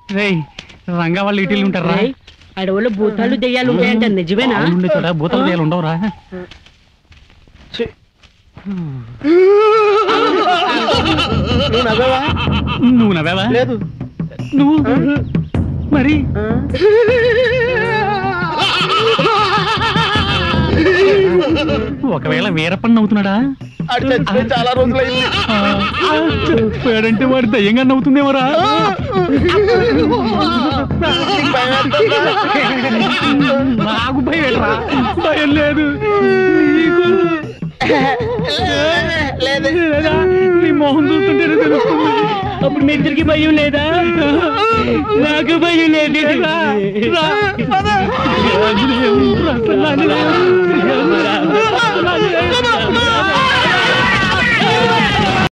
రేయ్ రంగా వాళ్ళు ఇటీలు ఉంటారా రేయ్, అడవుల్లో భూతాలు దెయ్యాలు ఉంటాయంట నిజమేనా ఉండే చోట భూతాలు దేయాలు ఉండవురా నువ్వు నవ్వావా నువ్వు నవ్వావా లేదు నువ్వు మరి ఒకవేళ వీరప్పని నవ్వుతున్నాడా ఆడు చచ్చిపోయి చాలా రోజులైంది పేడంటే వాడు దయ్యంగా నవ్వుతుందేమోరా నీకు భయం వేస్తుందా? నాకు భయం ఏంట్రా? భయం లేదు నీకు లేదు లేదా? నీ మొహం చూస్తుంటేనే తెలుస్తుంది అప్పుడు మీ ఇద్దరికి భయం లేదా నాకు భయం లేదు రా, రా. ఆంజనేయం, ప్రసన్నాంజనేయం, శ్రీరామ,